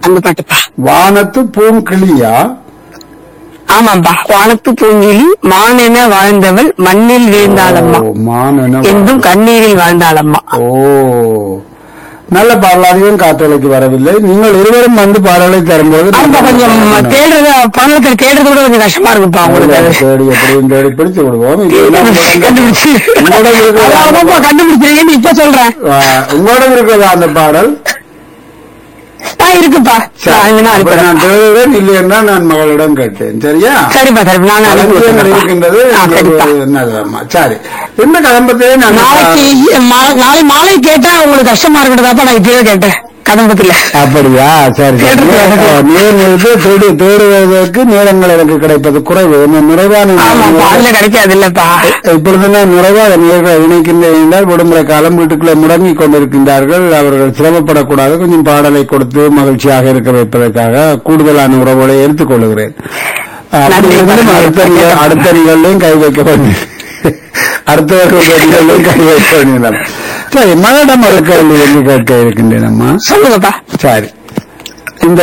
அந்த பாட்டுப்பா வானத்து பூங்கிளியா ஆமாப்பா வானத்து பூங்கிலி மானென வாழ்ந்தவள் மண்ணில் வீழ்ந்தாளம்மா ஓ, மானென என்றும் கண்ணீரில் வாழ்ந்தாளம்மா ஓ நல்ல பாடலாதையும் காத்தொலைக்கு வரவில்லை நீங்கள் இருவரும் வந்து பாடலை தரும்போது ஆமாப்பா கொஞ்சம் தேடுறது பணத்தில் தேடுறது கூட கொஞ்சம் கஷ்டமா இருக்குப்பா உங்களுக்கு அது. தேடி எப்படியும் தேடி பிடித்து விடுவோம் இது எல்லாம் உங்களிடம் கண்டுபிடிச்சு உங்களோட இருக்கிறதா? அதான்ப்பா கண்டுபிடிச்சிருக்கேன்னு இப்ப சொல்றேன் ஆ, உங்களிடம் இருக்கிறதா அந்த பாடல் ஆ இருக்குப்பா நான் வேணா அப்ப அனுப்புறேன் நான் தேடுகிறேன் இல்லை என்றால் நான் மகளிடம் கேட்டேன் சரியா சரிப்பா சரிப்பா நான் அனுப்பி களஞ்சியங்கள் இருக்கின்றது விட்டுறேன்ப்பா. ஆ, சரிப்பா என்னதும்மா சரி இந்த கதம்பத்தையே நான் நாளைக்கு மா- நாளை மாலை கேட்டா உங்களுக்கு கஷ்டமா இருக்கிறதாப்பா நான் இப்பயே கேட்டேன் கதம்பத்துல அப்படியா சரி சரி கேட்டிருக்கேன். நேர்களுக்கு தேடி தேடுவதற்கு நேரங்கள் எனக்கு கிடைப்பது குறைவு இன்னும் நிறைவான ஆமாப்பா அதுல கிடைக்காது இல்லப்பா இப்பொழுது நான் நிறைவாக நேர்கள் இணைக்கின்றேன் என்றால் விடுமுறை காலம் வீட்டுக்குள்ளே முடங்கிக் கொண்டிருக்கின்றார்கள் அவர்கள் சிரமப்படக்கூடாது கொஞ்சம் பாடலை கொடுத்து மகிழ்ச்சியாக இருக்க வைப்பதற்காக கூடுதலான உறவுகளை எடுத்துக் கொள்கிறேன் அப்படி நன்றி. இருந்தும் அடுத்த நிக- அடுத்த நிகழ்லையும் கை வைக்க வேண்டும் அடுத்தவர்களுடைய நிகழ்வையும் கை வைக்க வேண்டியது சரி மகளிடம் ஒரு கேள்வி வந்து கேட்க இருக்கின்றேன் அம்மா சொல்லுங்கப்பா சரி இந்த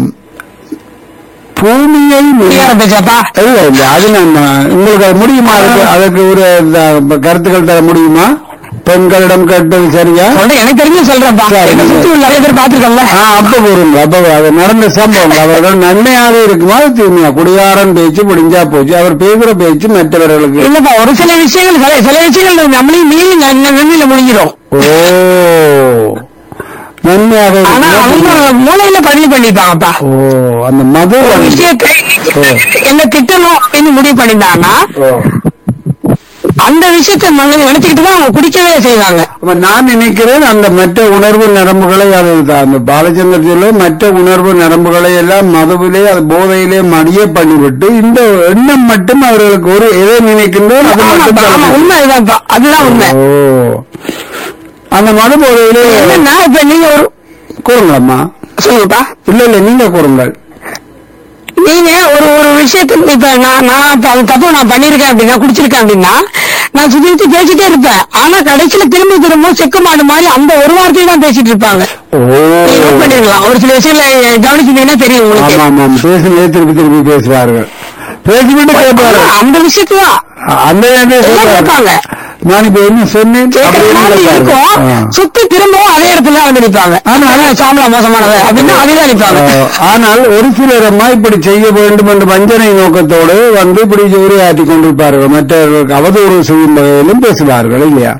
பூமியை நில- ஃப்ரீயா பேச்சாப்பா இல்ல இல்ல அது நம்ம உங்களுக்கு அது முடியுமா அதுக்கு அதுக்கு ஒரு இந்த கருத்துக்கள் தர முடியுமா பெண்களிடம் கேட்பது சரியா சொல்றேன் எனக்கு தெரிஞ்சு சொல்றேன்ப்பா சரி. என்னை சுத்தி உள்ள நிறைய பேர் பாத்துருக்கோம்ல ஆ, அப்ப கூறுங்க அப்ப அது நடந்த சம்பவம் அவர்கள் நன்மையாக இருக்குமா அது தீமையா குடியாரன் பேச்சு முடிஞ்சா போச்சு அவர் பேசுற பேச்சு மற்றவர்களுக்கு இல்லப்பா ஒரு சில விஷயங்கள் சில சில விஷயங்கள் நம்மளையும் மீறி நன்- நன்மையில முடிஞ்சிடும் ஓ நன்மையாக ஆனா இருக்குமா? அவங்க மூளையில பதிவு பண்ணிப்பாங்கப்பா ஓ அந்த மது ஒரு வந்து- விஷயத்தை ஓ. என்ன திட்டணும் அப்படின்னு முடிவு பண்ணிட்டாங்கன்னா ஓ. அந்த விஷயத்தை மனதில் நினைச்சுக்கிட்டு தான் அவங்க குடிக்கவே செய்வாங்க அப்ப நான் நினைக்கிறேன் அந்த மற்ற உணர்வு நரம்புகளை அது அந்த பாலச்சந்திரத்திலே மற்ற உணர்வு நரம்புகளை எல்லாம் மதுவிலே அது போதையிலே மடிய பண்ணிவிட்டு இந்த எண்ணம் மட்டும் அவர்களுக்கு ஒரு எதை நினைக்கின்றோம் அது மட்டும் ஆமாப்பா, ஆமா தான் உண்மை இதுதான்ப்பா அதுதான் உண்மை ஓ அந்த மது போதையிலே என்னன்னா இப்ப நீங்க ஒரு கூறுங்களம்மா சொல்லுங்கப்பா இல்ல இல்ல நீங்க கூறுங்கள் நீங்க ஒரு ஒரு விஷயத்துக்கு இப்ப நான் நான் இப்ப அது தப்பு நான் பண்ணிருக்கேன் அப்படின்னா குடிச்சிருக்கேன் அப்படின்னா நான் சுத்தி சுத்தி பேசிட்டே இருப்பேன் ஆனா கடைசியில திரும்ப திரும்ப செக்கு மாடு மாதிரி அந்த ஒரு வார்த்தையை தான் பேசிட்டு இருப்பாங்க ஓ நீங்க note பண்ணிருக்கலாம் ஒரு சில விஷயங்களை கவனிச்சீங்கன்னா தெரியும் உங்களுக்கு ஆமா ஆமாம் பேசுனதே திருப்பி திருப்பி பேசுவார்கள் பேசிவிட்டு கேட்பார்கள் அந்த விஷயத்துதான் அந்த நேரத்தில் எல்லாம் கேட்பார்கள். கேட்பாங்க. நான் இப்ப என்ன சொன்னேன் கேட்கற அப்படின்னு மாதிரி கேட்பார்கள். இருக்கும் ஆ. சுத்தி திரும்பவும் அதே இடத்துல வந்து நிப்பாங்க ஆனா சாமலா மோசமானது அப்படின்னா அதேதான் நிப்பாங்க ஆஹ், ஆனால் ஒரு சிலரம்மா இப்படி செய்ய வேண்டும் என்ற வஞ்சனை நோக்கத்தோடு வந்து இப்படி உரையாற்றி கொண்டிருப்பார்கள் மற்றவர்களுக்கு அவதூறு செய்யும் வகையிலும் பேசுவார்கள் இல்லையா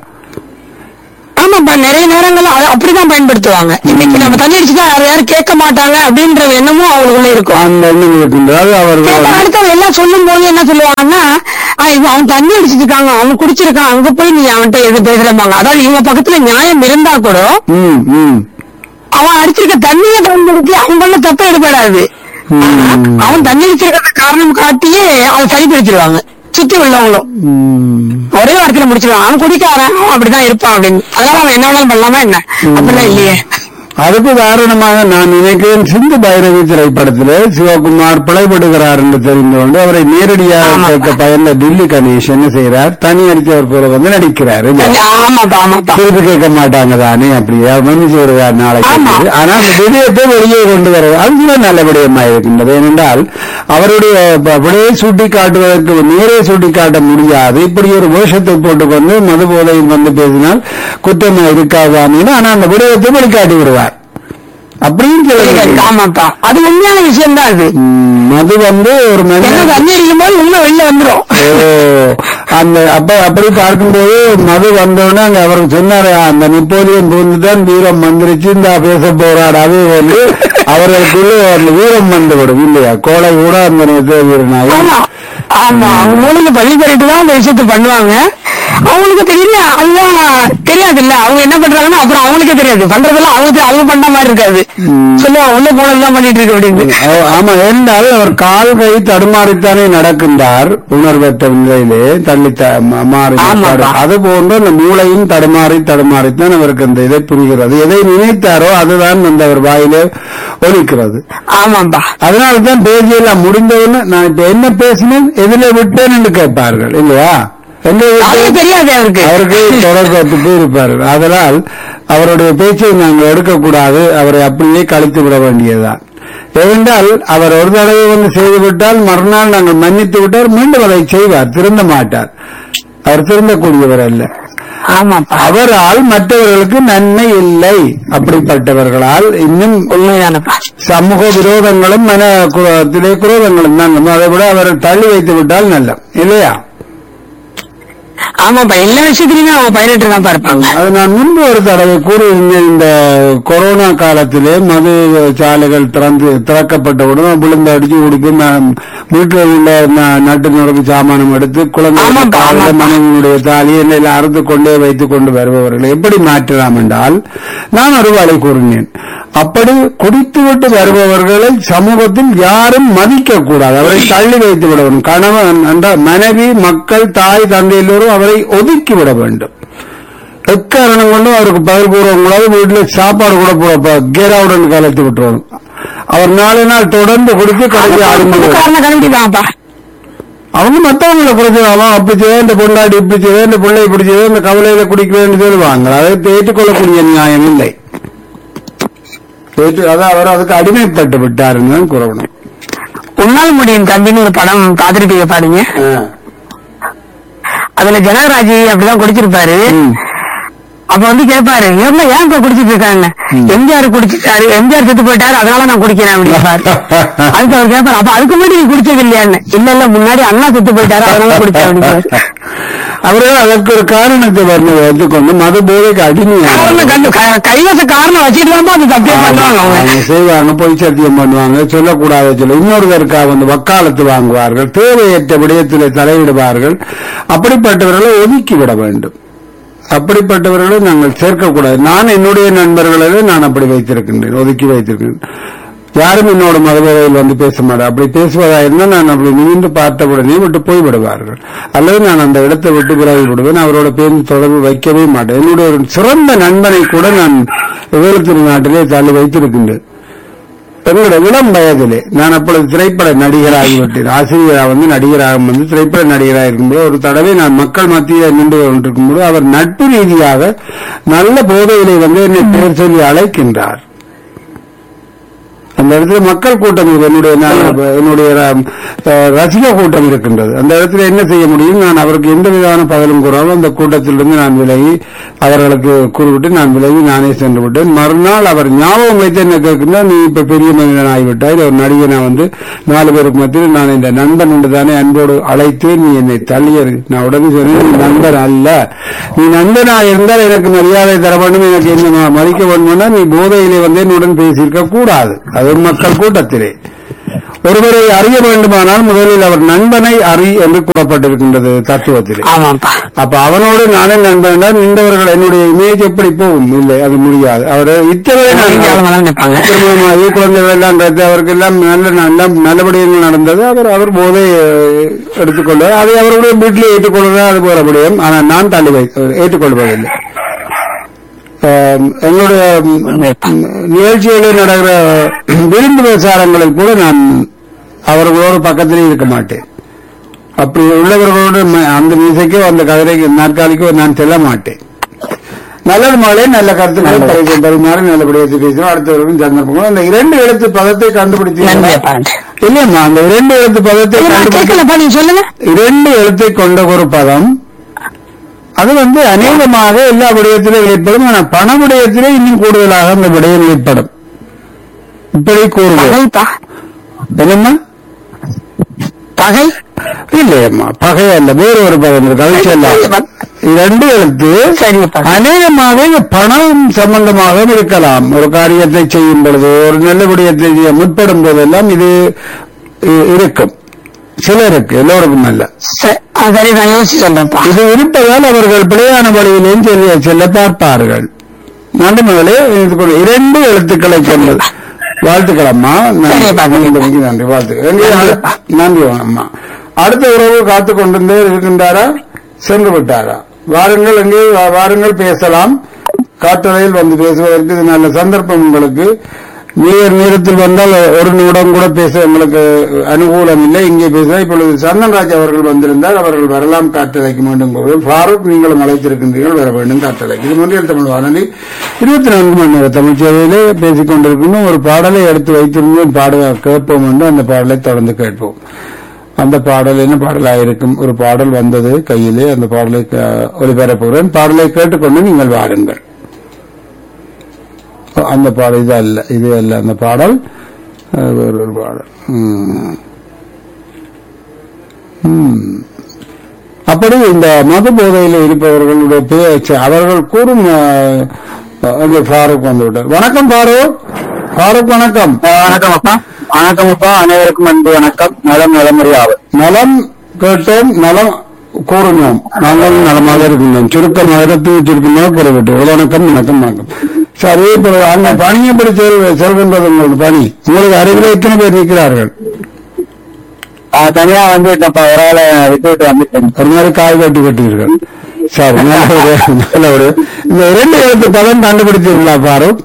ஆமாப்பா நிறைய நேரங்கள்ல அத- அப்படிதான் பயன்படுத்துவாங்க இன்னைக்கு நம்ம தண்ணி அடிச்சுட்டா யாரும் யாரும் கேட்க மாட்டாங்க அப்படின்ற எண்ணமும் அவங்களுக்குள்ள இருக்கும் அந்த எண்ணம் இருக்கின்றது அவர்கள் கேட்ட அடுத்தவங்க எல்லாம் சொல்லும் போது என்ன சொல்லுவாங்கன்னா "ஆ, இவன் அவன் தண்ணி அடிச்சிட்டு இருக்காங்க அவன் குடிச்சிருக்கான் அங்க போய் நீ அவன்கிட்ட எது பேசுறப்பாங்க அதாவது இவங்க பக்கத்துல நியாயம் இருந்தா கூட ம், ம், அவன் அடிச்சிருக்க தண்ணியை பயன்படுத்தி அவன் பண்ண தப்ப எடுபடாது ஆனா, அவன் தண்ணி அடிச்சிருக்க காரணம் காட்டியே அதை சரிப்படுத்திடுவாங்க சுத்தி உள்ளவங்களும் ம். ஒரே வாரத்துல முடிச்சிருவான் அவன் குடிக்காரன் அவன் அப்படிதான் இருப்பான் அப்படின்னு அதனால அவன் என்ன வேணாலும் பண்ணலாமா என்ன அப்படிலாம் இல்லையே அதுக்கு உதாரணமாக நான் நினைக்கிறேன் சிந்து பைரவி திரைப்படத்திலே சிவகுமார் பிழைப்படுகிறார் என்று தெரிந்து கொண்டு அவரை நேரடியாக ஆமா. கேட்க பயந்த டில்லி கணேஷ் என்ன செய்கிறார் தனி அடித்தவர் போல வந்து நடிக்கிறார் இல்லையா? ஆமாப்பா ஆமாப்பா திருப்பி கேட்க மாட்டாங்க தானே அப்படியா மன்னிச்சு வருவார் நாளைக்கு ஆமா. ஆனா அந்த விடயத்தை வெளியே கொண்டு வர அதுவே நல்ல விடயமா இருக்கின்றது ஏனென்றால் அவருடைய ப- விடையை சுட்டி காட்டுவதற்கு நேரே சுட்டி காட்ட முடியாது இப்படி ஒரு வேஷத்தை போட்டுக்கொண்டு மது போதையில் வந்து பேசினால் குற்றமா இருக்காதானே ஆனா அந்த விடயத்தை வெளிக்காட்டி விடுவார் அப்படியும் சில இருக்கு, ஆமாப்பா அது உண்மையான விஷயம் தான் அது ம், மது வந்து ஒரு என்ன மனிதன் தண்ணி அடிக்கும் போது உண்மை வெளில வந்துரும் ஓ, அந்த அப்ப அப்படி பார்க்கும்போது மது வந்தோடனே அங்க அவர் சொன்னாரு அந்த நெப்போலியன் பூந்துதான் வீரம் வந்துருச்சு இந்த பேச போறார் அது வந்து அவர்களுக்குள்ள அந்த வீரம் வந்துவிடும் இல்லையா கோலை கூட அந்த நேரத்தில் வீரனாக ஆமா ஆமா அவங்க மூலிகை பதிவு பண்ணிட்டு தான் அந்த விஷயத்த பண்ணுவாங்க அவங்களுக்கு தெரியல அதுதான் தெரியாது இல்ல அவங்க என்ன பண்றாங்கன்னா அப்புறம் அவங்களுக்கே தெரியாது பண்றதெல்லாம் அவங்க அவங்க பண்ண மாதிரி இருக்காது சொல்லுவாங்க உள்ள போனதுதான் பண்ணிட்டு இருக்கு அப்படின்னு ஆ- ஆமா என்றால் அவர் கால் கை தடுமாறித்தானே நடக்கின்றார் உணர்வற்ற நிலையிலே தள்ளி த- ம- மாறி ஆமாப்பா. தடு- அது போன்று அந்த மூளையும் தடுமாறி தடுமாறித்தான் அவருக்கு அந்த இதை புரிகிறது எதை நினைத்தாரோ அதுதான் அந்த அவர் வாயிலே ஒலிக்கிறது ஆமாப்பா அதனாலதான் பேசியெல்லாம் முடிந்தவுடனே நான் இப்ப என்ன பேசினேன் எதுல விட்டேன் என்று கேட்பார்கள் இல்லையா எங்க அது வீட்டு தெரியாது அவருக்கு அவருக்கு தொடர்பு போயிருப்பார் அதனால் அவருடைய பேச்சை நாங்கள் எடுக்கக்கூடாது அவரை அப்படியே கழித்து விட வேண்டியதுதான் ஏனென்றால் அவர் ஒரு தடவை வந்து செய்துவிட்டால் மறுநாள் நாங்கள் மன்னித்து விட்டால் மீண்டும் அதை செய்வார் திருந்த மாட்டார் அவர் திருந்தக்கூடியவர் அல்ல ஆமாப்பா அவரால் மற்றவர்களுக்கு நன்மை இல்லை அப்படிப்பட்டவர்களால் இன்னும் உண்மைதானப்பா சமூக விரோதங்களும் மன குரோதத்திலே குரோதங்களும் தான் அதை விட அவரை தள்ளி வைத்து விட்டால் நல்ல இல்லையா ஆமாப்பா எல்லா விஷயத்திலுமே அவங்க பதினெட்டு தான் இருப்பாங்க அது நான் முன்பு ஒரு தடவை கூறியிருந்தேன் இந்த கொரோனா காலத்திலே மது சாலைகள் திறந்து திறக்கப்பட்டவுடன் விழுந்து அடிச்சு குடித்து நான் வீட்டில் உள்ள ந- நட்டு நுறக்கு சாமானம் எடுத்து குழந்தை ஆமாப்பா, ஆமாப்பா. மனைவியுடைய தாலி எல்லாம் அறுத்து கொண்டே வைத்துக் கொண்டு வருபவர்களை எப்படி மாற்றலாம் என்றால் நான் ஒரு வழி கூறினேன் அப்படி குடித்துவிட்டு வருபவர்களை சமூகத்தில் யாரும் மதிக்க கூடாது அவரை தள்ளி வைத்து விட வேண்டும் கணவன் என்றால் மனைவி மக்கள் தாய் தந்தை எல்லோரும் அவரை ஒதுக்கி விட வேண்டும் எக்காரணம் கொண்டும் அவருக்கு பதில் கூறவங்களாவது வீட்டில் சாப்பாடு கூட போட கேராவுடன் கலத்து விட்டுருவாங்க அவர் நாலு நாள் தொடர்ந்து குடித்து கடைசி ஆரம்பிச்சு காரணம் கண்டுபிடிப்பாங்கப்பா அவங்க மத்தவங்களை குறைச்சிடாம அப்படி செய்ய இந்த பொண்டாடி இப்படி செய்ய இந்த பிள்ளை இப்படி செய்ய இந்த கவலையில குடிக்கிறேன்னு சொல்லுவாங்க அதை ஏற்றுக்கொள்ளக்கூடிய நியாயம் இல்லை ஏற்று அதான் அவர் அதுக்கு அடிமைப்பட்டு விட்டாருன்னு தான் கூறணும் உன்னால் முடியும் தம்பின்னு ஒரு படம் பார்த்துருப்பீங்க பாருங்க அதுல ஜனகராஜ் அப்படிதான் குடிச்சிருப்பாரு ம். அப்ப வந்து கேட்பாரு ஏம்மா ஏன் இப்ப குடிச்சிட்டு இருக்காங்க எம்ஜிஆர் குடிச்சிட்டாரு எம்ஜிஆர் செத்து போயிட்டாரு அதனால நான் குடிக்கிறேன் அப்படின்பாரு அதுக்கு அவர் கேட்பாரு அப்ப அதுக்கு முன்னாடி நீ குடிச்சது இல்லையான்னு இல்ல இல்ல முன்னாடி அண்ணா செத்து போயிட்டாரு அதனால குடிச்சேன் அப்படின்பாரு அவர்கள் அதற்கு ஒரு காரணத்தை வந்து வைத்துக்கொண்டு மது போதைக்கு அடிமையாக காரணம் கண்டு க- கைவச காரணம் வச்சுட்டு தான் அது தப்பே பண்ணுவாங்க அவங்க அவங்க செய்வாங்க பொய் சத்தியம் பண்ணுவாங்க சொல்லக்கூடாத சொல்ல இன்னொருவருக்காக வந்து வக்காலத்து வாங்குவார்கள் தேவையற்ற விடயத்தில் தலையிடுவார்கள் அப்படிப்பட்டவர்களை ஒதுக்கி விட வேண்டும் அப்படிப்பட்டவர்களை நாங்கள் சேர்க்கக்கூடாது நான் என்னுடைய நண்பர்களிலே நான் அப்படி வைத்திருக்கின்றேன் ஒதுக்கி வைத்திருக்கின்றேன் யாரும் என்னோட மதவேதையில் வந்து பேச மாட்டேன் அப்படி பேசுவதா இருந்தால் நான் அப்படி நிமிந்து பார்த்தவுடனே விட்டு போய் விடுவார்கள் அல்லது நான் அந்த இடத்தை விட்டு விலகி விடுவேன் அவரோட பேருந்து தொடர்பு வைக்கவே மாட்டேன் என்னுடைய ஒரு சிறந்த நண்பனை கூட நான் வேலுத்திரு நாட்டிலே தள்ளி வைத்திருக்கின்றேன் எங்களுடைய இளம் வயதிலே நான் அப்பொழுது திரைப்பட நடிகராகிவிட்டேன் ஆசிரியராக வந்து நடிகராக வந்து திரைப்பட நடிகராக இருக்கும்போது ஒரு தடவை நான் மக்கள் மத்தியில் நின்று கொண்டிருக்கும்போது அவர் நட்பு ரீதியாக நல்ல போதையிலே வந்து என்னை பெயர் சொல்லி அழைக்கின்றார் அந்த இடத்துல மக்கள் கூட்டம் இருக்கு. என்னுடைய நான் என்னுடைய அஹ், ரசிக கூட்டம் இருக்கின்றது அந்த இடத்துல என்ன செய்ய முடியும் நான் அவருக்கு எந்த விதமான பதிலும் கூறாமல் அந்த கூட்டத்திலிருந்து நான் விலகி அவர்களுக்கு கூறிவிட்டு நான் விலகி நானே சென்று விட்டேன் மறுநாள் அவர் ஞாபகம் வைத்து என்ன கேட்கின்றார் நீ இப்ப பெரிய மனிதன் ஆகிவிட்டாய் ஒரு நடிகனை வந்து நாலு பேருக்கு மத்தியில் நான் இந்த நண்பன் என்று தானே அன்போடு அழைத்து நீ என்னை தள்ளியது நான் உடனே சொன்னேன் நீ நண்பன் அல்ல நீ நண்பனா இருந்தால் எனக்கு மரியாதை தர வேண்டும் எனக்கு என்ன ம- மதிக்க வேண்டும்னா நீ போதையிலே வந்து என்னுடன் பேசியிருக்க கூடாது அது மக்கள் கூட்டத்திலே ஒருவரை அறிய வேண்டுமானால் முதலில் அவர் நண்பனை அறி என்று கூறப்பட்டிருக்கின்றது தத்துவத்திலே ஆமாப்பா அப்ப அவனோடு நானே நண்பன் என்றால் நின்றவர்கள் என்னுடைய இமேஜ் எப்படி போகும் இல்லை அது முடியாது அவர் இத்தனை அவங்க தான் நினைப்பாங்க திருமணமாகி குழந்தைகள் எல்லாம் கிடைத்து அவருக்கு எல்லாம் நல்ல நல்ல நல்லபடியாக நடந்தது அவர் அவர் போதை அஹ், எடுத்துக்கொள்வார் அதை அவருடைய வீட்டிலே ஏற்றுக்கொள்வதா அது போற முடியும் ஆனால் நான் தள்ளி வை ஏற்றுக்கொள்வதில்லை அஹ், எங்களுடைய ம், நிகழ்ச்சிகளில் நடக்கிற விருந்து பிரச்சாரங்களில் கூட நான் அவர்களோடு பக்கத்திலே இருக்க மாட்டேன் அப்படி உள்ளவர்களோடு ம- அந்த மீசைக்கோ அந்த கதிரைக்கு நாற்காலிக்கோ நான் செல்ல மாட்டேன் நல்லது மகளே நல்ல கருத்துக்களை பரிசு பரிமாறி நல்லபடியாக பேசுறோம் அடுத்தவர்களும் சந்தர்ப்பங்களும் அந்த இரண்டு எழுத்து பதத்தை கண்டுபிடித்தீங்க நன்றிப்பா இல்லையம்மா அந்த இரண்டு எழுத்து பதத்தை நான் கண்டுபிடித்து கேட்கலப்பா நீங்க சொல்லுங்க இரண்டு எழுத்தை கொண்ட ஒரு பதம் அது வந்து அநேகமாக எல்லா விடயத்திலும் வெளிப்படும் ஆனால் பண விடயத்திலே இன்னும் கூடுதலாக அந்த விடயம் வெளிப்படும் இப்படி கூறுவோம் பகைப்பா என்னம்மா பகை இல்லையம்மா பகை அல்ல வேறு ஒரு பதம் இருக்கு அது சொல்லலாம் இரண்டு எழுத்து சரிப்பா அநேகமாக இது பணம் சம்பந்தமாக இருக்கலாம் ஒரு காரியத்தை செய்யும் பொழுது ஒரு நல்ல விடயத்தை செய்ய முற்படும் போதெல்லாம் இது இ- இருக்கும் சிலருக்கு எல்லோருக்கும் அல்ல ச- ஆ, சரி நான் யோசிச்சு சொல்றேன்ப்பா இது இருப்பதால் அவர்கள் பிழையான வழியிலேயும் செல்ல செல்ல பார்ப்பார்கள் நன்றி மகளே இது கூட இரண்டு எழுத்துக்களை கொண்டது வாழ்த்துக்கள் அம்மா நன்றி சரிப்பா, சரிப்பா. நன்றி, நன்றி வாழ்த்துக்கள் எங்கே அடு- நன்றி அம்மா அடுத்த உறவு காத்து கொண்டிருந்தே இருக்கின்றாரா சென்று விட்டாரா வாருங்கள் எங்கே வா- வாருங்கள் பேசலாம் காட்டுறையில் வந்து பேசுவதற்கு இது நல்ல சந்தர்ப்பம் உங்களுக்கு நீர் நேரத்தில் வந்தால் ஒரு நிமிடம் கூட பேச எங்களுக்கு அனுகூலம் இல்லை இங்கே பேச இப்பொழுது சந்தன்ராஜ் அவர்கள் வந்திருந்தால் அவர்கள் வரலாம் காற்றலைக்கு மீண்டும் கூறுவோம். ஃபாரூக் நீங்களும் அழைத்திருக்கின்றீர்கள் வர வேண்டும் காற்றலைக்கு இது முன்னில் தமிழ் வானொலி இருபத்தி நான்கு மணி நேர தமிழ் சேவையிலே பேசிக் கொண்டிருக்கணும் ஒரு பாடலை எடுத்து வைத்திருந்தோம் பாட கேட்போம் என்று அந்த பாடலை தொடர்ந்து கேட்போம் அந்த பாடல் என்ன பாடலாக இருக்கும் ஒரு பாடல் வந்தது கையிலே அந்த பாடலை க- ஒலிபரப்புகிறேன் பாடலை கேட்டுக்கொண்டு நீங்கள் வாருங்கள் அந்த பாடல் இது அல்ல இது அல்ல அந்த பாடல் அஹ், வேற ஒரு பாடல் ம். ம். அப்படி இந்த மது போதையில் இருப்பவர்களுடைய பேச்சு அவர்கள் கூறும் அஹ், அங்கே ஃபாரூக் வந்து விட்டார் வணக்கம் ஃபாரூக் ஃபாரூக் வணக்கம் வணக்கம் அப்பா வணக்கம் அப்பா அனைவருக்கும் அன்பு வணக்கம் நலம் நலமுறையாவது நலம் கேட்டோம் நலம் கூறினோம் நாங்கள் நலமாக இருக்கின்றோம் சுருக்கமாக இடத்தில் சுருக்கமாக கூறப்பட்டு வணக்கம் வணக்கம் வணக்கம் சரி இப்போ அங்க பணி எப்படி செல் செல்கின்றது உங்களுக்கு பணி உங்களுக்கு அருகில் எத்தனை பேர் இருக்கிறார்கள் தனியா வந்துட்டேன்ப்பா ஒரு ஆளை விட்டு விட்டு வந்துட்டேன் ஒரு மாதிரி காய் கட்டி கட்டீர்கள் சரி நல்ல ஒரு நல்ல ஒரு இந்த இரண்டு எழுத்து பதம் கண்டுபிடித்தீர்களா பாரூக்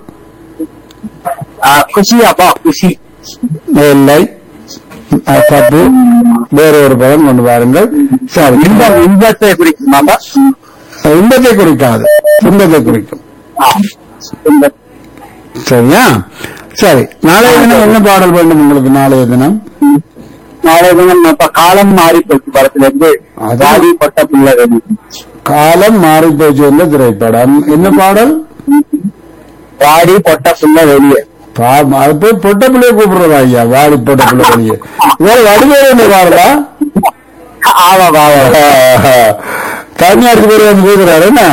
ஆ, குஷி அப்பா குஷி இல்லை அஹ், தப்பு வேற ஒரு பதம் கொண்டு பாருங்கள் சரி இன்பம் இன்பத்தை குறிக்குமாப்பா இன்பத்தை குறிக்காது துன்பத்தை குறிக்கும் ஆ, இன்பம். சரியா சரி நாளைய தினம் என்ன பாடல் வேண்டும் உங்களுக்கு நாளைய தினம் நாளைய தினம் அப்ப காலம் மாறி போச்சு படத்துல இருந்து அதான். ஜாதி பட்ட பிள்ளை காலம் மாறி போச்சு என்ற திரைப்படம் என்ன பாடல் வாடி பொட்ட பிள்ளை வெளியே பா- அது போய் பொட்ட பிள்ளைய கூப்பிடுறதா ஐயா வாடி பொட்ட பிள்ளை வெளியே வேற வடிவேறு என்ன பாடலா ஆமா ஆமா தனியாருக்கு பேர் வந்து பேசுறாரு என்ன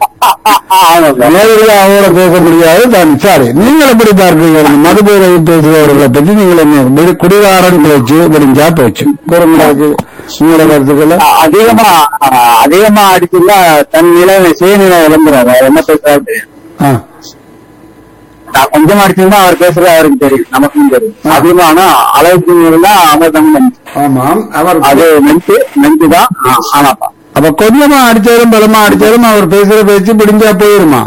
ஆமா நேரில் அவரோட பேச முடியாது தான் சரி நீங்கள் எப்படி பார்க்கிறீர்கள் இந்த மதுபோதை பேசுபவர்களை பற்றி நீங்கள் என்ன விடு- குடிகாரன் பேச்சு விடிஞ்சா போச்சு குரங்களுக்கு உங்களோட கருத்துக்களை அதிகமா அதிகமா அடிச்சுன்னா தன் நிலை சுயநிலை இழந்துறாரு அவர் என்ன பேசுறாரு தெரியும் ஆ, நான் கொஞ்சம் அடிச்சிருந்தா அவர் பேசுறது அவருக்கு தெரியும் நமக்கும் தெரியும் அதிகமான அளவுக்கு இருந்தா அமிர்தம் நஞ்சு. ஆமாம் அவர் அது நெஞ்சு நெஞ்சு தான் ஆனாப்பா அப்ப கொஞ்சமா அடிச்சாலும் பலமா அடிச்சாலும் அவர் பேசுற பேச்சு பிடிஞ்சா போயிருமா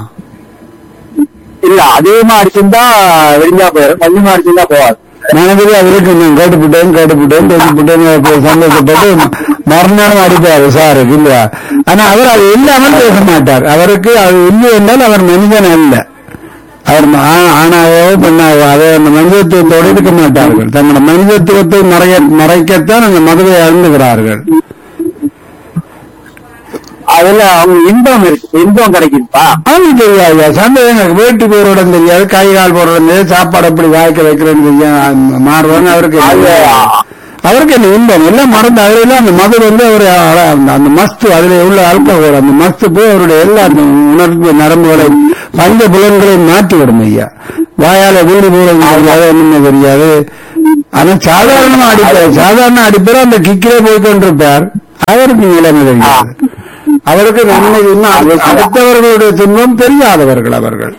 இல்ல அதிகமா அடிச்சிருந்தா விரிஞ்சா போயிடும் கொஞ்சமா அடிச்சிருந்தா போவாது மனதில் அவருக்கு நான் கேட்டுவிட்டேன் கேட்டுவிட்டேன் பேசிவிட்டேன் அப்ப சந்தோஷப்பட்டு மறுநாளும் அடிப்பாரு சாருக்கு இல்லையா ஆனா அவர் அது இல்லாமல் பேச மாட்டார் அவருக்கு அது இல்லை என்றால் அவர் மனிதன் அல்ல அவர் ம- ஆ- ஆணாகவோ பெண்ணாகவோ அதை அந்த மனிதத்துவத்தோடு இருக்க மாட்டார்கள் தங்களோட மனிதத்துவத்தை மறைய மறைக்கத்தான் அந்த மதுவை அருந்துகிறார்கள் அதுல அவங்க இன்பம் இருக்கு இன்பம் கிடைக்குதுப்பா அவனுக்கு தெரியாது சந்தேகம் எனக்கு வேட்டு போரோட தெரியாது கை கால் போரோட தெரியாது சாப்பாடு எப்படி வாய்க்க வைக்கிறேன்னு தெரியாது மாறுவாங்க அவருக்கு அது அவருக்கு அந்த இன்பம் எல்லாம் மறந்து அதுல அந்த மது வந்து அவர் அந்த- அந்த மஸ்து அதுல உள்ள அல்கோஹோல் அந்த மஸ்து போய் அவருடைய எல்லா அந்த உணர்வு நரம்புகளை பஞ்ச புலன்களை மாற்றி விடும் ஐயா வாயால வீடு போறது தெரியாது ஒண்ணுமே தெரியாது ஆனா சாதாரணமா அடிப்பார் சாதாரண அடிப்பார் அந்த கிக்கிலே போய் கொண்டிருப்பார் அவருக்கு நிலைமை தெரியாது அவருக்கு நன்மை இன்னும் அடுத்த- அடுத்தவர்களுடைய துன்பம் தெரியாதவர்கள் அவர்கள்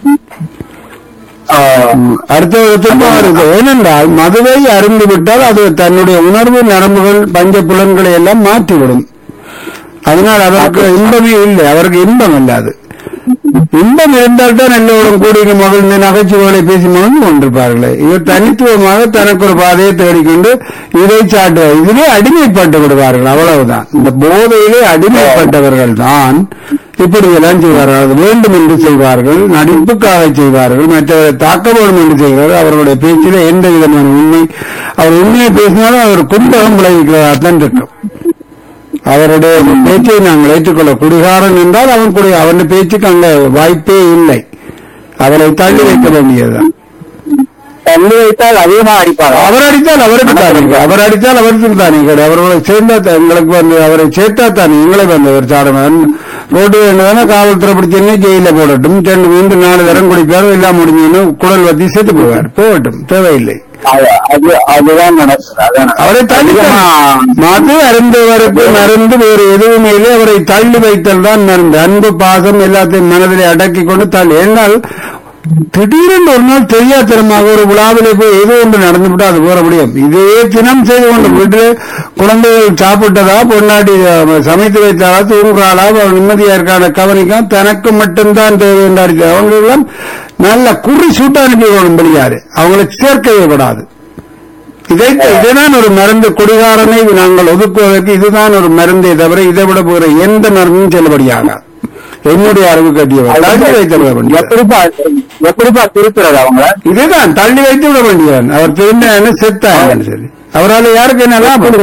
ம், அடுத்தவர்கள் துன்பம் வருது ஏனென்றால் மதுவை அருந்து விட்டால் அது தன்னுடைய உணர்வு நரம்புகள் பஞ்ச புலன்களை எல்லாம் மாற்றிவிடும் அதனால் அவருக்கு இன்பமே இல்லை அவருக்கு இன்பம் அல்ல அது இன்பம் இருந்தால் தான் எல்லோரும் கூடி மகிழ்ந்து நகைச்சுவைகளை பேசி மகிழ்ந்து கொண்டிருப்பார்களே இவர் தனித்துவமாக தனக்கு ஒரு பாதையை தேடிக்கொண்டு இதை சாட்டுவார் இதிலே அடிமைப்பட்டு விடுவார்கள் அவ்வளவுதான் இந்த போதையிலே அடிமைப்பட்டவர்கள் தான் இப்படி எல்லாம் செய்வார்கள் அது வேண்டும் என்று செய்வார்கள் நடிப்புக்காக செய்வார்கள் மற்றவரை தாக்க வேண்டும் என்று செய்வார்கள் அவர்களுடைய பேச்சிலே எந்த விதமான உண்மை அவர் உண்மையை பேசினாலும் அவர் கும்பகம் விளைவிக்கிறதா தான் இருக்கும் அவருடைய பேச்சை நாங்கள் ஏற்றுக்கொள்ள குடிகாரன் என்றால் அவன் குடி அவன் பேச்சுக்கு அங்க வாய்ப்பே இல்லை அவரை தள்ளி வைக்க வேண்டியதுதான் தள்ளி வைத்தால் அதிகமா அடிப்பாங்க அவர் அடித்தால் அவருக்கு தானே அவர் அடித்தால் அவருக்கு தானே கிடையாது அவர்களை சேர்ந்தா தான் எங்களுக்கு வந்து அவரை சேர்த்தா தானே எங்களை வந்து ஒரு சாடவன் ரோடு வேண்டதானே காவல்துறை பிடிச்சேன்னு ஜெயில போடட்டும் ரெண்டு மூன்று நாலு தரம் குடிப்பாரோ எல்லாம் முடிஞ்சுன்னு குடல் வத்தி செத்து போவார் போகட்டும் தேவையில்லை அது அது- அதுதான் நடக்குது அதான் அவரை தள்ளி மது அருந்தவருக்கு மருந்து வேறு எதுவுமே இல்லை அவரை தள்ளி வைத்தல் தான் மருந்து அன்பு பாசம் எல்லாத்தையும் மனதிலே அடக்கி கொண்டு தள்ளி ஏனால் திடீரென்று ஒரு நாள் தெரியாத்தனமாக ஒரு விழாவிலே போய் ஏதோ ஒன்று நடந்துவிட்டா அது போற முடியும் இதே தினம் செய்து கொண்டு வீட்டில் குழந்தைகள் சாப்பிட்டதா பொன்னாடி அஹ், சமைத்து வைத்தாலா தூங்குறாளா அவள் நிம்மதியா இருக்கான கவனிக்கும் தனக்கு மட்டும்தான் தேவை என்றாடி அவங்க எல்லாம் நல்ல குறி சூட்டா அனுப்பி முடியாது அவங்களை சேர்க்கவே கூடாது இதை இதுதான் ஒரு மருந்து குடிகாரனை நாங்கள் ஒதுக்குவதற்கு இதுதான் ஒரு மருந்தே தவிர இதை விட போகிற எந்த மருந்தும் செல்லுபடியாக என்னுடைய அறிவு கட்டியவர் தள்ளி வைத்து விட வேண்டியது எப்படிப்பா எப்படிப்பா திருத்துறது அவங்கள இதுதான் தள்ளி வைத்து விட வேண்டியவன் அவர் திரும்ப செத்தாங்க சரி அவரால் யாருக்கு என்ன லாபம்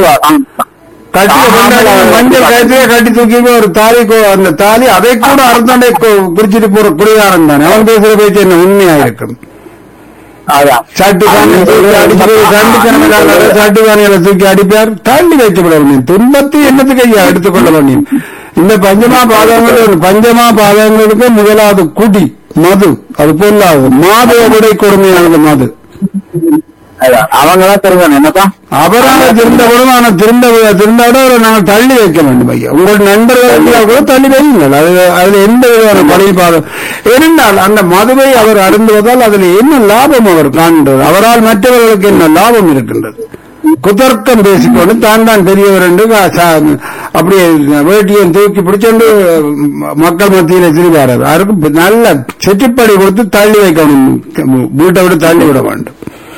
கட்டிய கொண்டாடி மஞ்சள் கயத்திலே கட்டி தூக்கி ஒரு தாலி கோ- அந்த தாலி அதை கூட அறுத்தாண்டே குறிச்சிட்டு போற குடிகாரன் தானே அவன் பேசுற பேச்சு என்ன உண்மையா இருக்கும் அதான் சட்டு காணியை தூக்கி அடிச்சு சண்டு கணக்கான சட்டு காணிகளை தூக்கி அடிப்பார் தள்ளி வைத்து விட வேண்டும் துன்பத்தை என்னத்துக்கு ஐயா எடுத்துக்கொள்ள வேண்டும் இந்த பஞ்சமா பாதங்கள் பஞ்சமா பாதங்களுக்கு முதலாவது குடி மது அது பொருளாது மாதவ விட கொடுமையானது மது அதான் அவங்கதான் தருவாங்க என்னப்பா அவராக திருந்தவரும் ஆனால் திருந்த திருந்தாட அவரை நாங்கள் தள்ளி வைக்க வேண்டும் ஐயா உங்கள் நண்பர்கள் இருந்தால் கூட தள்ளி வையுங்கள் அது அதுல எந்த விதமான பழைய பாதம் இருந்தால் அந்த மதுவை அவர் அருந்துவதால் அதில் என்ன லாபம் அவர் காண்கிறது அவரால் மற்றவர்களுக்கு என்ன லாபம் இருக்கின்றது குதர்க்கம் பேசிக்கொண்டு தான் தான் பெரியவர் என்று கா- சா- அப்படியே வேட்டியை தூக்கி பிடிச்சோண்டு மக்கள் மத்தியில திரிவார் யாருக்கும் நல்ல செட்டிப்படி கொடுத்து தள்ளி வைக்கணும் வீட்டை விட்டு தள்ளி விட வேண்டும்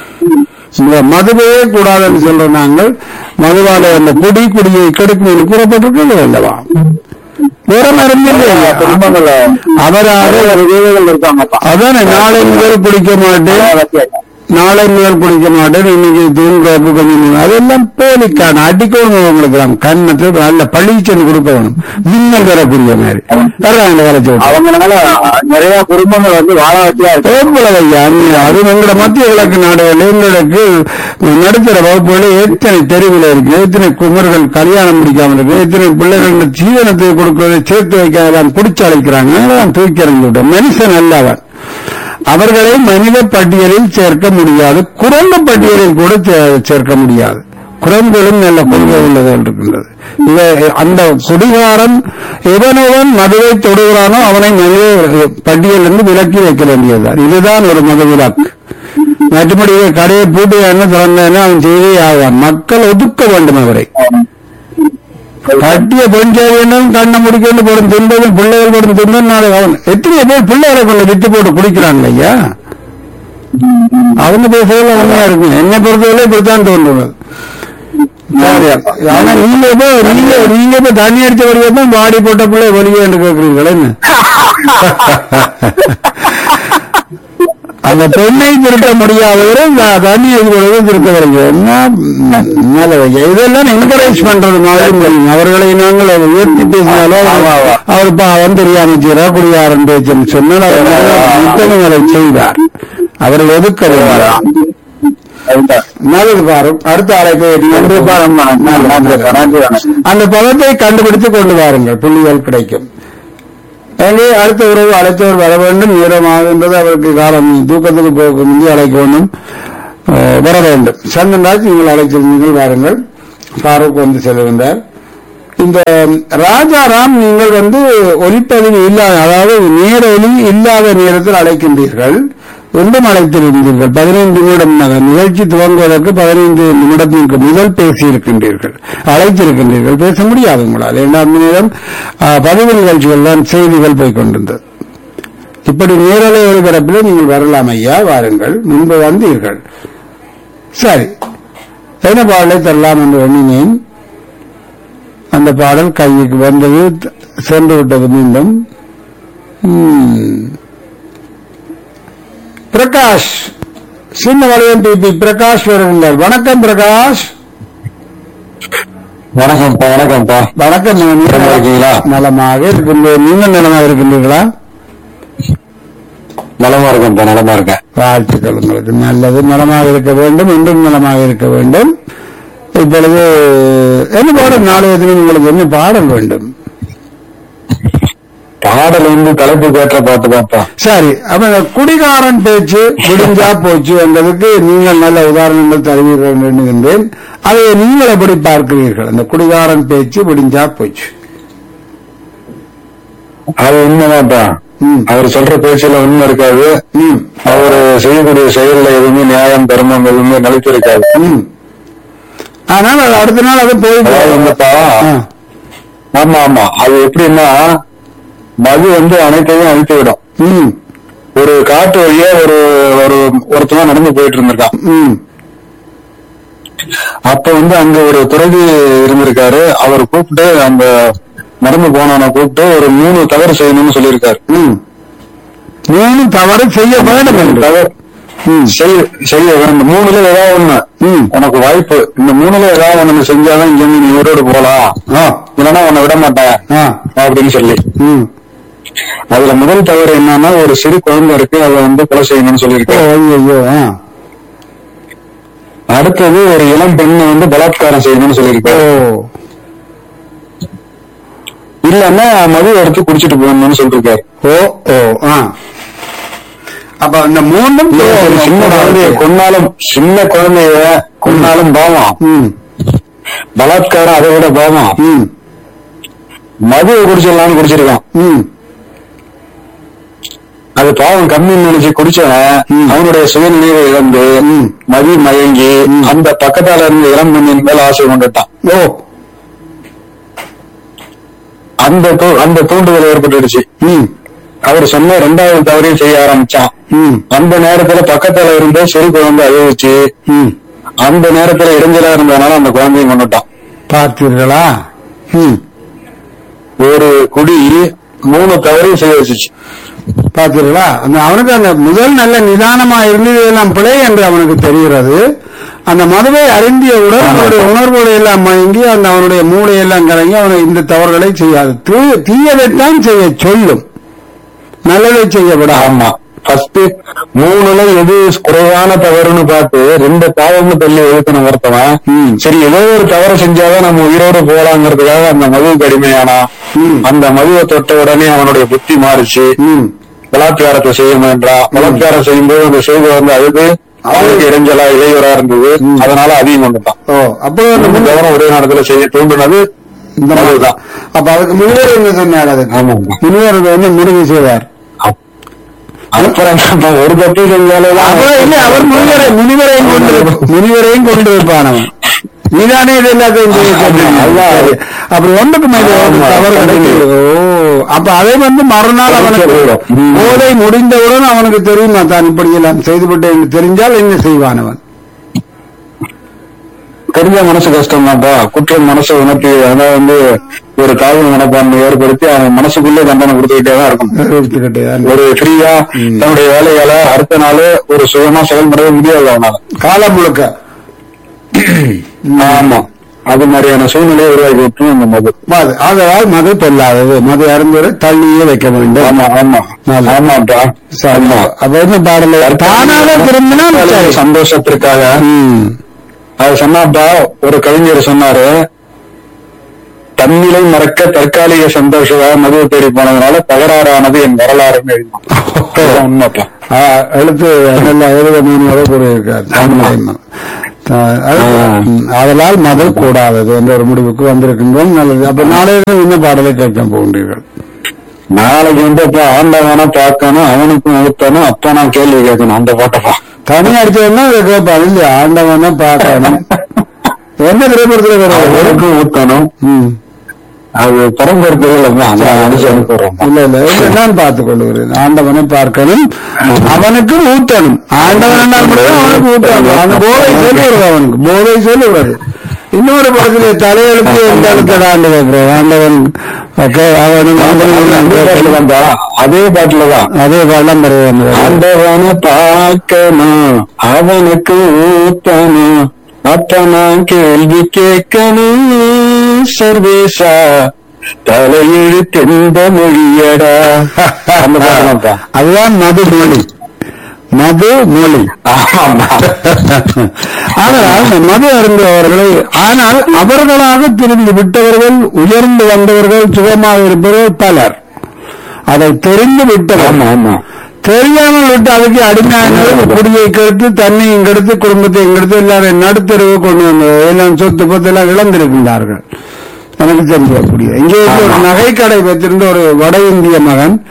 இந்த மதுவே கூடாதுன்னு சொல்றோம் நாங்கள் மதுவால அந்த குடி குடியை கெடுக்கும் என்று கூறப்பட்டிருக்கிறது அல்லவா வேற மருந்து இல்லையா? குடும்பங்கள்ல அவராக நிறைய வீடுகள் இருக்காங்கப்பா அதானே நாளை முதல் குடிக்க மாட்டேன் நாளை முதல் குடிக்க மாட்டேன் இன்னைக்கு தூங்குறப்பு கொஞ்சம் அதெல்லாம் போலிக்கான அடிக்கணும் உங்களுக்கு நாம் கண்ணத்தில் நல்ல பளிச்சல் கொடுக்க வேணும் மின்னல் வரக்கூடிய மாதிரி வர்றாங்க வேலை சொல்றேன் அவங்களால நிறைய குடும்பங்கள் வந்து வாழ வட்டியா இருக்கு ஏற்படவையா அது எங்களோட மத்திய கிழக்கு நாடுகள் எங்களுக்கு நடுத்தர வகுப்புகள் எத்தனை தெருவில் இருக்கு எத்தனை குமர்கள் கல்யாணம் முடிக்காம இருக்கு எத்தனை பிள்ளைகள் ஜீவனத்தை கொடுக்கிறதை சேர்த்து வைக்காதான் குடிச்சு அழைக்கிறாங்க அதெல்லாம் தூக்கி எறிந்து விட்டோம் மனுஷன் அல்லவன் அவர்களை மனித பட்டியலில் சேர்க்க முடியாது குரங்கு பட்டியலில் கூட சே- சேர்க்க முடியாது குரங்குகளும் நல்ல கொள்கை உள்ளது இருக்கின்றது இவ அந்த குடிகாரன் எவனவன் மதுவை தொடுகிறானோ அவனை மனித பட்டியலிருந்து விலக்கி வைக்க வேண்டியதுதான் இதுதான் ஒரு மத விலக்கு மற்றபடி கடையை பூட்டு என்ன திறந்தேன்னு அவன் செய்தே ஆவான் மக்கள் ஒதுக்க வேண்டும் அவரை கட்டிய பெண் செய்ய வேண்டும் கண்ணை முடிக்கணும் போடும் தின்பதும் பிள்ளைகள் போடும் தின்பதும் நாளை அவன் எத்தனை பேர் பிள்ளைகளை கொண்டு விட்டு போட்டு குடிக்கிறாங்க ஐயா அவங்க பேசுறதுல உண்மையா இருக்கும் என்னை பொறுத்தவரை இப்படித்தான் தோன்றுவது சரி, ஆனா நீங்க இப்போ நீங்க நீங்க இப்ப தண்ணி அடிச்ச வழியா பாடி போட்ட பிள்ளை வெளியே என்று கேட்கிறீங்களே என்ன அந்த பெண்ணை திருட்ட முடியாதவரை இந்த தண்ணி எதிர்கொள்வது திருத்த வருங்க என்ன ம், மேல வைக்க. இதெல்லாம் என்கரேஜ் பண்றது மாதிரி முடியும். அவர்களை நாங்கள் அதை உயர்த்தி பேசினாலும் அவர் பாவம் தெரியாம செய்யறா குடியாரன் பேச்சுன்னு சொன்னால் அவர் நித்தனை செய்வார் அவர்கள் ஒதுக்க வேண்டாம் அதுதான். நல்லது பாரு அடுத்த அழைப்பை நன்றிப்பா, ரொம்ப நன்றி. நன்றிப்பா, நன்றி வணக்கம். அந்த பதத்தை கண்டுபிடித்து கொண்டு வாருங்கள் புள்ளிகள் கிடைக்கும் எனவே அடுத்த உறவு அழைத்தவர் வர வேண்டும் நேரமாகின்றது அவருக்கு காலம் தூக்கத்துக்கு போக முந்தி அழைக்க வேண்டும் அஹ், வர வேண்டும் சந்தன்ராஜ் நீங்கள் அழைத்திருந்தீர்கள் வாருங்கள் ஃபாரூக் வந்து செல்கின்றார் இந்த ராஜாராம் நீங்கள் வந்து ஒலிப்பதிவு இல்லாத அதாவது நேர ஒலி இல்லாத நேரத்தில் அழைக்கின்றீர்கள் ஒன்றும் அழைத்திருந்தீர்கள் பதினைந்து நிமிடம் நக- நிகழ்ச்சி துவங்குவதற்கு பதினைந்து நிமிடத்திற்கு முதல் பேசியிருக்கின்றீர்கள் அழைத்திருக்கின்றீர்கள் பேச முடியாது உங்களால் ஏன்னா அந்த நேரம் ஆ, பதிவு நிகழ்ச்சிகள் தான் செய்திகள் போய் கொண்டிருந்தது இப்படி நேரலை ஒளிபரப்பில் நீங்கள் வரலாம் ஐயா வாருங்கள் முன்பு வந்தீர்கள் சரி என்ன பாடலை தரலாம் என்று எண்ணினேன் அந்த பாடல் கைக்கு வந்தது த- சென்று விட்டது மீண்டும் ம். பிரகாஷ் சின்ன வளையம் பிபி பிரகாஷ் வருகின்றார் வணக்கம் பிரகாஷ் வணக்கம்ப்பா வணக்கம்ப்பா வணக்கம் மகனே. நலமா இருக்கீங்களா? நலமாக இருக்கின்றேன் நீங்கள் நலமாக இருக்கின்றீர்களா நலமா இருக்கேன்ப்பா நலமா இருக்கேன் வாழ்த்துக்கள் உங்களுக்கு நல்லது நலமாக இருக்க வேண்டும் என்றும் நலமாக இருக்க வேண்டும் இப்பொழுது என்ன பாடல் நாளைய தினம் உங்களுக்கு என்ன பாடல் வேண்டும் பாடல் வந்து தலைப்பு கேட்ட பாட்டு தான்ப்பா சரி அப்ப இந்த குடிகாரன் பேச்சு விடிஞ்சா போச்சு என்பதற்கு நீங்கள் நல்ல உதாரணங்கள் தருவீர்கள் என்று எண்ணுகின்றேன் அதை நீங்கள் எப்படி பார்க்கிறீர்கள் அந்த குடிகாரன் பேச்சு விடிஞ்சா போச்சு அது உண்மைதான்ப்பா ம். அவர் சொல்ற பேச்சுல உண்மை இருக்காது ம் அவர் செய்யக்கூடிய செயல்ல எதுவுமே நியாயம் தர்மம் எதுவுமே நிலைத்து இருக்காது ம் ஆனால் அது அடுத்த நாள் அது போய் அதாவது வந்துப்பா ஆ. ஆமா ஆமா அது எப்படின்னா மது வந்து அனைத்தையும் அழித்து விடும் ம் ஒரு காட்டு வழியா ஒரு ஒரு ஒருத்தவன் நடந்து போயிட்டு இருந்திருக்கான் ம் அப்ப வந்து அங்க ஒரு துறவி இருந்திருக்காரு அவர் கூப்பிட்டு அந்த நடந்து போனவனை கூப்பிட்டு ஒரு மூணு தவறு செய்யணும்னு சொல்லியிருக்காரு ம் மூணு தவறு செய்ய வேண்டும் என்று தவறு ம் செய்ய செய்ய வேண்டும் மூணுல ஏதாவது ஒண்ணு ம் உனக்கு வாய்ப்பு இந்த மூணுல ஏதாவது ஒண்ணு செஞ்சாதான் இங்க இருந்து நீ உயிரோடு போலாம் ஆ இல்லைன்னா உன்னை விட மாட்டேன் ஆ அப்படின்னு சொல்லி ம் அதுல முதல் தவறு என்னன்னா ஒரு சிறு குழந்தை இருக்கு அதை வந்து கொலை செய்யணும்னு ஓ சொல்லியிருக்காரு ஐயோ ஐயோ ஆ அடுத்தது ஒரு இளம் பெண்ணை வந்து பலாத்காரம் செய்யணும்னு ஓ சொல்லியிருக்காரு இல்லன்னா மது எடுத்து குடிச்சிட்டு போகணும்னு சொல்லிருக்காரு ஓ ஓ ஆ அப்ப இந்த மூணும் ஒரு சின்ன குழந்தைய கொன்னாலும் சின்ன குழந்தைய கொன்னாலும் பாவம் ம் பலாத்காரம் அதை விட பாவம் ம் மதுவை குடிச்சிடலாம்னு குடிச்சிருக்கான் ம் அது பாவம் கம்மின்னு நினைச்சு குடிச்சவன் ம். அவனுடைய சுயநினைவை இழந்து ம். மதி மயங்கி ம். அந்த பக்கத்தால இருந்த இளம் பெண்ணின் மேல ஆசை கொண்டுட்டான் ஓ அந்த தூ- அந்த தூண்டுதல் ஏற்பட்டுடுச்சு ம் அவர் சொன்ன ரெண்டாவது தவறையும் செய்ய ஆரம்பிச்சான் ம் அந்த நேரத்துல பக்கத்துல இருந்த சிறு குழந்தை அழுவிச்சு ம் அந்த நேரத்துல இடைஞ்சலா இருந்ததுனால அந்த குழந்தையும் கொண்டுட்டான் பார்த்தீர்களா ம் ஒரு குடி மூணு தவறையும் செய்ய வச்சுச்சு பார்த்தீர்களா அந்த அவனுக்கு அந்த முதல் நல்ல நிதானமா இருந்தது எல்லாம் பிழை என்று அவனுக்கு தெரிகிறது அந்த மதுவை அருந்தியவுடன் அவனுடைய உணர்வோடு எல்லாம் மயங்கி அந்த அவனுடைய மூளையெல்லாம் கலங்கி அவனை இந்த தவறுகளை செய்யாது தீ- தீயதைத்தான் செய்ய சொல்லும் நல்லதை செய்ய விடாது ஆமா ஃபர்ஸ்ட் மூணுல எது குறைவான தவறுன்னு பார்த்து ரெண்டு பாவம்னு தள்ளி எழுத்தணும் ஒருத்தவன் ம். சரி ஏதோ ஒரு தவறு செஞ்சாதான் நம்ம உயிரோடு போலாங்கிறதுக்காக அந்த மதுவுக்கு அடிமையானா ம். அந்த மதுவை தொட்ட உடனே அவனுடைய புத்தி மாறிச்சு ம் பலாத்காரத்தை செய்ய முயன்றான் பலாத்காரம் செய்யும்போது அந்த செய்தி வந்து அழுது அவனுக்கு இடைஞ்சலா இளையவரா இருந்தது ம். அதனால அதையும் கொண்டுட்டான் ஓ அப்போ அந்த மூணு முன்- தவறும் ஒரே நேரத்துல செய்ய தூண்டுனது இந்த மதுதான் அப்ப அதுக்கு முனிவர் என்ன சொன்னார் அதுக்கு ஆமா முனிவர் அதை வந்து முடிவு செய்வார் அப்புறம் என்ன, ஒரு தப்பு செஞ்சாலே அவர் இல்லை அவர் முனிவரை முனிவரையும் கொண்டு முனிவரையும் கொண்டு வைப்பான் அவன் நீதானே இது எல்லாத்தையும் செய்ய சொன்னீங்க. அதுதான். சரி. அப்படி ஒன்றுக்கு மேல ஒரு ஆமா. தவறு கிடைக்கிறது ஓ அப்ப அதை வந்து மறுநாள் அவனுக்கு போயிடும். ம். போதை முடிந்தவுடன் அவனுக்கு தெரியுமா தான் இப்படி எல்லாம் செய்துவிட்டேன் என்று தெரிஞ்சால் என்ன செய்வான் அவன் தெரிஞ்ச மனசு கஷ்டம் தான்ப்பா குற்றம் மனசை உணர்த்தி அதாவது வந்து ஒரு தாழ்வு மனப்பான்மை ஏற்படுத்தி அவன் மனசுக்குள்ளே தண்டனை கொடுத்துக்கிட்டே தான் இருக்கும் எடுத்துக்கிட்டே தான் ஒரு ஃப்ரீயா தன்னுடைய வேலைகளை அடுத்த நாள் ஒரு சுயமா செயல்படவே முடியாது அவனால காலம் முழுக்க ஆமா அது மாதிரியான சூழ்நிலையை உருவாக்கி விட்டுரும் இந்த மது மது ஆதலால் மது பொல்லாதது மது அருந்துவரை தள்ளியே வைக்க வேண்டும் ஆமா ஆமா நல்லது. ஆமாப்பா சரி. ஆமா அப்ப என்ன பாடல தானாக திரும்பினா சரி. சந்தோஷத்திற்காக ம். அது சொன்னாப்பா ஒரு கவிஞர் சொன்னாரு தன்னிலை மறக்க தற்காலிக சந்தோஷமாக மதுவை தேடி போனதுனால தகராறானது என் வரலாறுன்னு எழுதினான். அதுதான் உண்மைப்பா ஆ, எழுத்து நல்ல எழுத மூணு வரை கூறியிருக்கார் ஆமா. ஆ, அது- ஆ. ம், அதனால் மது கூடாதது என்ற ஒரு முடிவுக்கு வந்திருக்கின்றோம் நல்லது அப்ப நாளைய இந்த பாடலை கேட்க போகின்றீர்கள் நாளைக்கு வந்து இப்ப ஆண்டவனை பார்க்கணும் அவனுக்கும் ஊத்தணும் அப்ப நான் கேள்வி கேட்கணும் அந்த பாட்டப்பா தனி அடிச்சதுன்னா அதை கேட்பாரு இல்லையா ஆண்டவனை பார்க்கணும் என்ன திரைப்படத்துல வருவாரு அவனுக்கும் ஊத்தணும் ம். அது பரம்பரைகள் தான் அடிச்சு அனுப்புறோம் இல்ல இல்ல இல்ல, நான் பார்த்துக் கொள்கிறேன் ஆண்டவனை பார்க்கணும் அவனுக்கும் ஊட்டணும் ஆண்டவன் என்றால் மட்டும் அவனுக்கு ஊட்டணும் அந்த போதை சொல்லுகிறது அவனுக்கு போதை சொல்லுகிறது இன்னொரு படத்துல தலையெழுத்து எந்த எழுத்தட ஆண்டு கேட்கிறேன் ஆண்டவன் ஓகே, அவனும் அதே பாட்டுல ஆண்டவனும் தான்ப்பா. அதே பாட்டுலதான் அதே பாடம் வருவாங்க ஆண்டவனை பார்க்கணும் அவனுக்கு ஊத்தணும் அப்ப நான் கேள்வி கேட்கணும் சர்வேசா தலையெழுத்தெந்த மொழியடா அந்த பாட்டுதான்ப்பா. அதுதான் மது மொழி மது மொழி ஆமா ஆனால் அந்த மது அருந்தவர்களை ஆனால் அவர்களாக திரிந்து விட்டவர்கள் உயர்ந்து வந்தவர்கள் சுகமாக இருப்பவர்கள் பலர் அதை தெரிந்து விட்டவர் ஆமா ஆமா தெரியாமல் விட்டு அதுக்கு அடிமையான குடியை கெடுத்து தண்ணியும் கெடுத்து குடும்பத்தையும் கெடுத்து எல்லாரும் நடுத்தருவு கொண்டு வந்து எல்லாம் சொத்து பத்து எல்லாம் இழந்திருக்கின்றார்கள் எனக்கு தெரிஞ்சக்கூடிய இங்கே இருந்து ஒரு நகை கடை வைத்திருந்த ஒரு வட இந்திய மகன்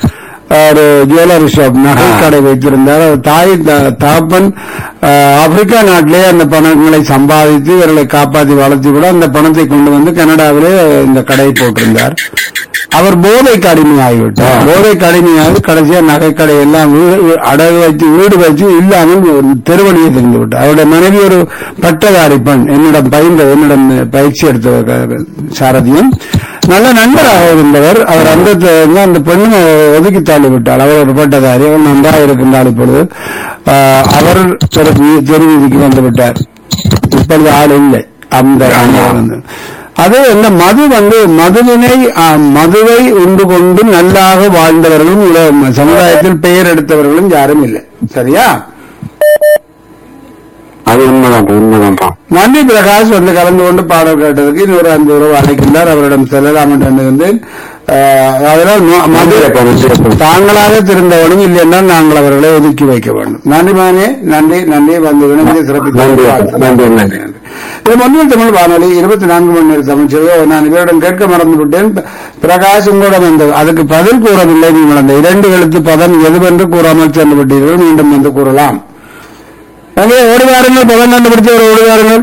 ஒரு ஜுவல்லரி ஷாப் நகை கடை வைத்திருந்தார் அவர் தாய் த- தகப்பன் அஹ், ஆப்பிரிக்கா நாட்டிலே அந்த பணங்களை சம்பாதித்து இவர்களை காப்பாற்றி வளர்த்தி கூட அந்த பணத்தை கொண்டு வந்து கனடாவிலே இந்த கடையை போட்டிருந்தார் அவர் போதைக்கு அடிமையாகிவிட்டார் போதைக்கு அடிமையாகி கடைசியா நகைக்கடை எல்லாம் வீடு- வீ- அடகு வச்சு வீடு வச்சு இல்லாமல் ஒரு தெருவழியை திறந்து விட்டார் அவருடைய மனைவி ஒரு பட்டதாரி பெண் என்னிடம் பயின்ற என்னிடம் பயிற்சி எடுத்த சாரதியும் நல்ல நண்பராக இருந்தவர் அவர் அந்த த- அந்த பெண்ணும் ஒதுக்கி தள்ளி விட்டார் அவர் ஒரு பட்டதாரி அவர் நன்றாக இருக்கின்றார் இப்பொழுது ஆஹ், அவர் தெரு- தெருவீதிக்கு வந்து விட்டார் இப்பொழுது ஆள் இல்லை அந்த அந்த வந்து அது இந்த மது வந்து மதுவினை ஆ, மதுவை உண்டு கொண்டு நல்லாக வாழ்ந்தவர்களும் உல- சமுதாயத்தில் பெயர் எடுத்தவர்களும் யாரும் இல்லை சரியா அது உண்மைதான் உண்மைதான்ப்பா நன்றி பிரகாஷ் வந்து கலந்து கொண்டு பாடல் கேட்டதுக்கு இன்னொரு அன்பு உறவு அழைக்கின்றார் அவரிடம் செல்லலாம் என்று எண்ணுகின்றேன் ஆஹ், அதனால் ம- மது நன்றியப்பா, நன்றியப்பா. தாங்களாக திருந்தவனும் இல்லை என்றால் நாங்கள் அவர்களை ஒதுக்கி வைக்க வேண்டும் நன்றி மானே நன்றி நன்றி வந்து வினவிய சிறப்பித்த நன்றி, வாழ்த்துக்கள். நன்றி, நன்றி. இது மொழியில் தமிழ் வானொலி இருபத்தி நான்கு மணி நேர தமிழ் சேவை நான் இவரிடம் கேட்க மறந்து விட்டேன் பிரகாஷ் உங்களிடம் வந்தது அதுக்கு பதில் கூறவில்லை நீங்கள் அந்த இரண்டு எழுத்து பதம் எதுவென்று கூறாமல் சென்று விட்டீர்கள் மீண்டும் வந்து கூறலாம் அங்கே ஓடி வாருங்கள் பதம் கண்டுபிடித்தவர் ஓடி வாருங்கள்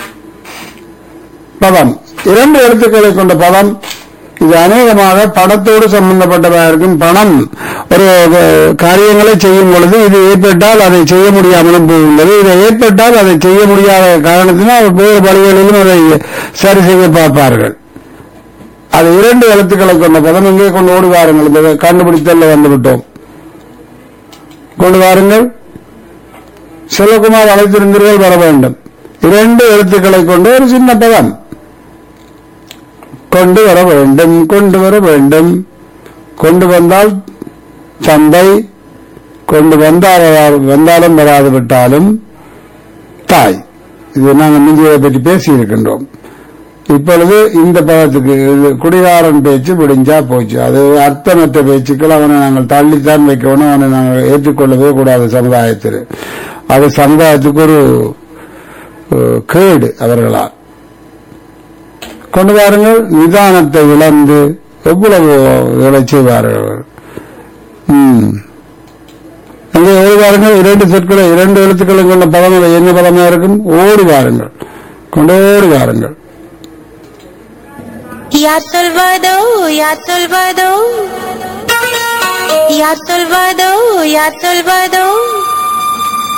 பதம் இரண்டு எழுத்துக்களை கொண்ட பதம் இது அநேகமாக பணத்தோடு சம்பந்தப்பட்டதாக இருக்கும் பணம் ஒரு அஹ், காரியங்களை செய்யும் பொழுது இது ஏற்பட்டால் அதை செய்ய முடியாமலும் போகின்றது இதை ஏற்பட்டால் அதை செய்ய முடியாத காரணத்தினால் வேறு வழிகளிலும் அதை சரி செய்ய பார்ப்பார்கள் அது இரண்டு எழுத்துக்களை கொண்ட பதம் இங்கே கொண்டு ஓடி வாருங்கள் இந்த கண்டுபிடித்தல்ல வந்துவிட்டோம் கொண்டு வாருங்கள் செல்வகுமார் அழைத்திருந்தீர்கள் வர வேண்டும் இரண்டு எழுத்துக்களை கொண்ட ஒரு சின்ன பதம் கொண்டு வர வேண்டும் கொண்டு வர வேண்டும் கொண்டு வந்தால் சந்தை கொண்டு வந்தால் வந்தாலும் வராது விட்டாலும் தாய் இது நாங்கள் முந்தைய பற்றி பேசி இருக்கின்றோம் இப்பொழுது இந்த பதத்துக்கு இது குடிகாரன் பேச்சு முடிஞ்சா போச்சு அது அர்த்தமற்ற பேச்சுக்கள் அவனை நாங்கள் தள்ளித்தான் வைக்கணும் அவனை நாங்கள் ஏற்றுக்கொள்ளவே கூடாது சமுதாயத்தில் அது சமுதாயத்துக்கு ஒரு அஹ், கேடு அவர்களால் கொண்டு வாருங்கள் நிதானத்தை இழந்து எவ்வளவு வேலை செய்வார்கள் அவர். ம். அங்கே ஓடி வாருங்கள் இரண்டு சொற்களை இரண்டு எழுத்துக்களை கொண்ட பதம் அது என்ன பதமா இருக்கும் ஓடி வாருங்கள் கொண்டு ஓடி வாருங்கள் Ya Salvador, Ya Salvador. Ya Salvador, Ya Salvador.